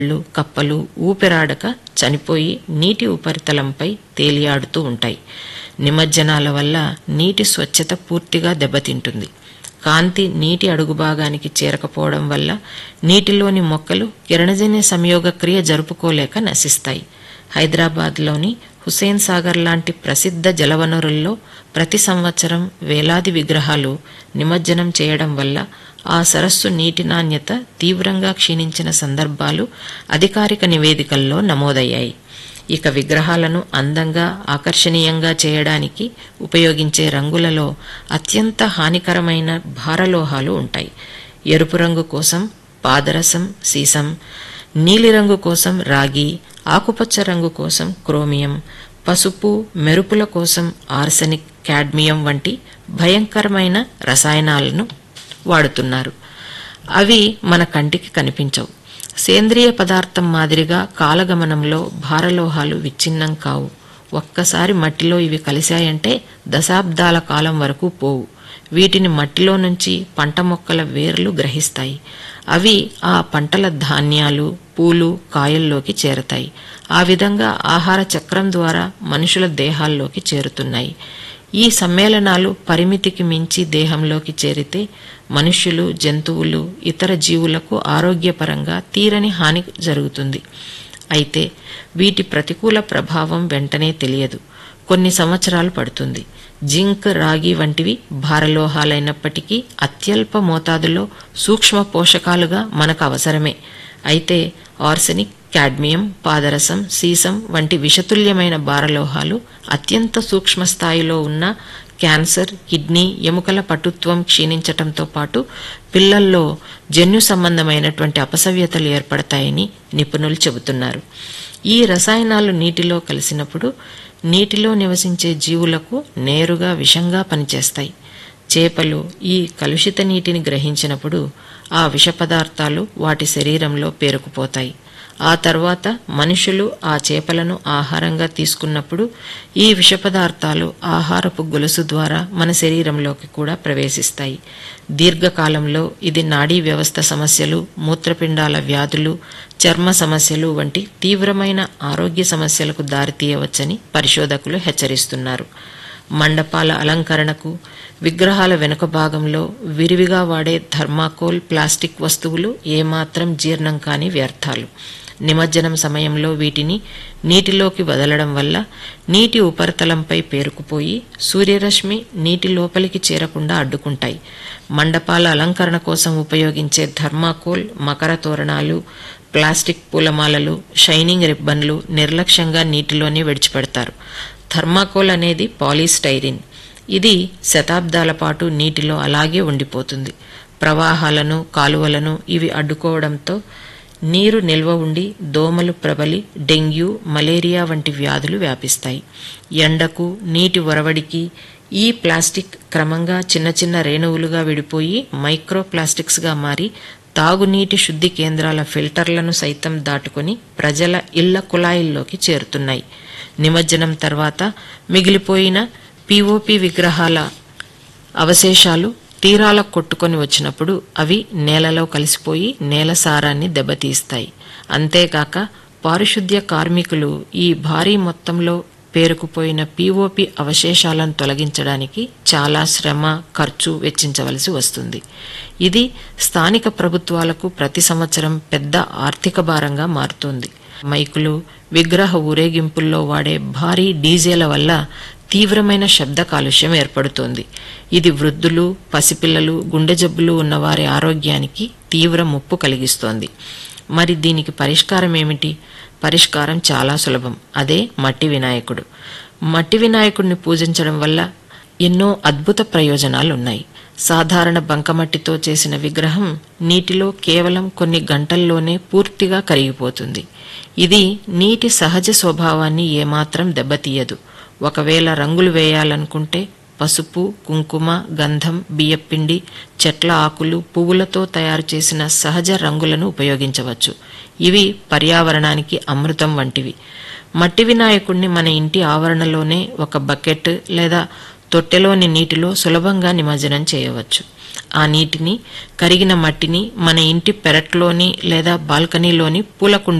లు కప్పలు ఊపిరాడక చనిపోయి నీటి ఉపరితలంపై తేలియాడుతూ ఉంటాయి నిమజ్జనాల వల్ల నీటి స్వచ్ఛత పూర్తిగా దెబ్బతింటుంది కాంతి నీటి అడుగు భాగానికి చేరకపోవడం వల్ల నీటిలోని మొక్కలు కిరణజన్య సంయోగ క్రియ జరుపుకోలేక నశిస్తాయి హైదరాబాద్లోని హుసేన్ సాగర్ లాంటి ప్రసిద్ధ జలవనరుల్లో ప్రతి సంవత్సరం వేలాది విగ్రహాలు నిమజ్జనం చేయడం వల్ల ఆ సరస్సు నీటి నాణ్యత తీవ్రంగా క్షీణించిన సందర్భాలు అధికారిక నివేదికల్లో నమోదయ్యాయి ఇక విగ్రహాలను అందంగా ఆకర్షణీయంగా చేయడానికి ఉపయోగించే రంగులలో అత్యంత హానికరమైన భారలోహాలు ఉంటాయి ఎరుపు రంగు కోసం పాదరసం సీసం నీలిరంగు కోసం రాగి ఆకుపచ్చ రంగు కోసం క్రోమియం పసుపు మెరుపుల కోసం ఆర్సెనిక్ కాడ్మియం వంటి భయంకరమైన రసాయనాలను వాడుతున్నారు అవి మన కంటికి కనిపించవు సేంద్రియ పదార్థం మాదిరిగా కాలగమనంలో భారలోహాలు విచ్ఛిన్నం కావు ఒక్కసారి మట్టిలో ఇవి కలిశాయంటే దశాబ్దాల కాలం వరకు పోవు వీటిని మట్టిలో నుంచి పంట మొక్కల వేర్లు గ్రహిస్తాయి అవి ఆ పంటల ధాన్యాలు పూలు కాయల్లోకి చేరతాయి ఆ విధంగా ఆహార చక్రం ద్వారా మనుషుల దేహాల్లోకి చేరుతున్నాయి ఈ సమ్మేళనాలు పరిమితికి మించి దేహంలోకి చేరితే మనుష్యులు జంతువులు ఇతర జీవులకు ఆరోగ్యపరంగా తీరని హాని జరుగుతుంది అయితే వీటి ప్రతికూల ప్రభావం వెంటనే తెలియదు కొన్ని సంవత్సరాలు పడుతుంది జింక్ రాగి వంటివి భారలోహాలైనప్పటికీ అత్యల్ప మోతాదులో సూక్ష్మ పోషకాలుగా మనకు అవసరమే అయితే ఆర్సెనిక్ కాడ్మియం పాదరసం సీసం వంటి విషతుల్యమైన భారలోహాలు అత్యంత సూక్ష్మ స్థాయిలో ఉన్న క్యాన్సర్ కిడ్నీ ఎముకల పటుత్వం క్షీణించటంతో పాటు పిల్లల్లో జన్యు సంబంధమైనటువంటి అపసవ్యతలు ఏర్పడతాయని నిపుణులు చెబుతున్నారు ఈ రసాయనాలు నీటిలో కలిసినప్పుడు నీటిలో నివసించే జీవులకు నేరుగా విషంగా పనిచేస్తాయి చేపలు ఈ కలుషిత నీటిని గ్రహించినప్పుడు ఆ విష పదార్థాలు వాటి శరీరంలో పేరుకుపోతాయి ఆ తర్వాత మనుషులు ఆ చేపలను ఆహారంగా తీసుకున్నప్పుడు ఈ విష పదార్థాలు ఆహారపు గొలుసు ద్వారా మన శరీరంలోకి కూడా ప్రవేశిస్తాయి దీర్ఘకాలంలో ఇది నాడీ వ్యవస్థ సమస్యలు మూత్రపిండాల వ్యాధులు చర్మ సమస్యలు వంటి తీవ్రమైన ఆరోగ్య సమస్యలకు దారితీయవచ్చని పరిశోధకులు హెచ్చరిస్తున్నారు మండపాల అలంకరణకు విగ్రహాల వెనుక భాగంలో విరివిగా వాడే థర్మాకోల్ ప్లాస్టిక్ వస్తువులు ఏమాత్రం జీర్ణం కాని వ్యర్థాలు నిమజ్జనం సమయంలో వీటిని నీటిలోకి వదలడం వల్ల నీటి ఉపరితలంపై పేరుకుపోయి సూర్యరశ్మి నీటి లోపలికి చేరకుండా అడ్డుకుంటాయి మండపాల అలంకరణ కోసం ఉపయోగించే థర్మాకోల్ మకర తోరణాలు ప్లాస్టిక్ పూలమాలలు షైనింగ్ రిబ్బన్లు నిర్లక్ష్యంగా నీటిలోనే విడిచిపెడతారు థర్మాకోల్ అనేది పాలీస్టైరిన్ ఇది శతాబ్దాల పాటు నీటిలో అలాగే ఉండిపోతుంది ప్రవాహాలను కాలువలను ఇవి అడ్డుకోవడంతో నీరు నిల్వ ఉండి దోమలు ప్రబలి డెంగ్యూ మలేరియా వంటి వ్యాధులు వ్యాపిస్తాయి ఎండకు నీటి ఒరవడికి ఈ ప్లాస్టిక్ క్రమంగా చిన్న చిన్న రేణువులుగా విడిపోయి మైక్రో ప్లాస్టిక్స్గా మారి తాగునీటి శుద్ధి కేంద్రాల ఫిల్టర్లను సైతం దాటుకొని ప్రజల ఇళ్ల కుళాయిల్లోకి చేరుతున్నాయి నిమజ్జనం తర్వాత మిగిలిపోయిన పిఓపి విగ్రహాల అవశేషాలు తీరాలకు కొట్టుకొని వచ్చినప్పుడు అవి నేలలో కలిసిపోయి నేల సారాన్ని దెబ్బతీస్తాయి అంతేకాక పారిశుద్ధ్య కార్మికులు ఈ భారీ మొత్తంలో పేరుకుపోయిన పీఓపి అవశేషాలను తొలగించడానికి చాలా శ్రమ ఖర్చు వెచ్చించవలసి వస్తుంది ఇది స్థానిక ప్రభుత్వాలకు ప్రతి సంవత్సరం పెద్ద ఆర్థిక భారంగా మారుతోంది మైకులు విగ్రహ ఊరేగింపుల్లో వాడే భారీ డీజేల వల్ల తీవ్రమైన శబ్ద కాలుష్యం ఏర్పడుతోంది ఇది వృద్ధులు పసిపిల్లలు గుండె జబ్బులు ఉన్నవారి ఆరోగ్యానికి తీవ్ర ముప్పు కలిగిస్తోంది మరి దీనికి పరిష్కారం ఏమిటి పరిష్కారం చాలా సులభం అదే మట్టి వినాయకుడు మట్టి వినాయకుడిని పూజించడం వల్ల ఎన్నో అద్భుత ప్రయోజనాలు ఉన్నాయి సాధారణ బంకమట్టితో చేసిన విగ్రహం నీటిలో కేవలం కొన్ని గంటల్లోనే పూర్తిగా కరిగిపోతుంది ఇది నీటి సహజ స్వభావాన్ని ఏమాత్రం దెబ్బతీయదు ఒకవేళ రంగులు వేయాలనుకుంటే పసుపు కుంకుమ గంధం బియ్యపిండి చెట్ల ఆకులు పువ్వులతో తయారు చేసిన సహజ రంగులను ఉపయోగించవచ్చు ఇవి పర్యావరణానికి అమృతం వంటివి మట్టి వినాయకుడిని మన ఇంటి ఆవరణలోనే ఒక బకెట్ లేదా తొట్టెలోని నీటిలో సులభంగా నిమజ్జనం చేయవచ్చు ఆ నీటిని కరిగిన మట్టిని మన ఇంటి పెరట్లోని లేదా బాల్కనీలోని పూల కుండీలో